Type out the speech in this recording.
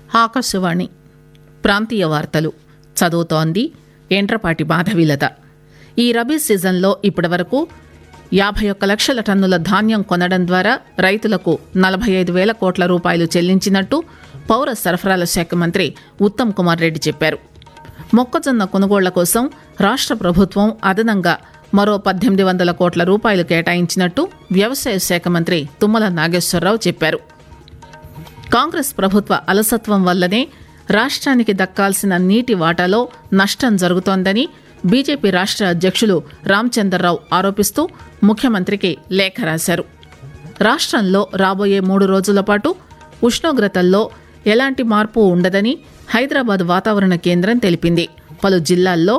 ఆకాశవాణి ప్రాంతీయ వార్తలు చదువుతోంది ఎండ్రపాటి మాధవీలత ఈ రబీ సీజన్లో ఇప్పటివరకు యాభై ఒక్క లక్షల టన్నుల ధాన్యం కొనడం ద్వారా రైతులకు నలభై ఐదు వేల కోట్ల రూపాయలు చెల్లించినట్టు పౌర సరఫరాల శాఖ మంత్రి ఉత్తమ్ కుమార్ రెడ్డి చెప్పారు మొక్కజొన్న కొనుగోళ్ల కోసం రాష్ట్ర ప్రభుత్వం అదనంగా మరో పద్దెనిమిది వందల కోట్ల రూపాయలు కేటాయించినట్టు వ్యవసాయ శాఖ మంత్రి తుమ్మల నాగేశ్వరరావు చెప్పారు కాంగ్రెస్ ప్రభుత్వ అలసత్వం వల్లనే రాష్ట్రానికి దక్కాల్సిన నీటి వాటాలో నష్టం జరుగుతోందని బీజేపీ రాష్ట్ర అధ్యక్షులు రామచందర్రావు ఆరోపిస్తూ ముఖ్యమంత్రికి లేఖ రాశారు రాష్ట్రంలో రాబోయే మూడు రోజుల పాటు ఉష్ణోగ్రతల్లో ఎలాంటి మార్పు ఉండదని హైదరాబాద్ వాతావరణ కేంద్రం తెలిపింది పలు జిల్లాల్లో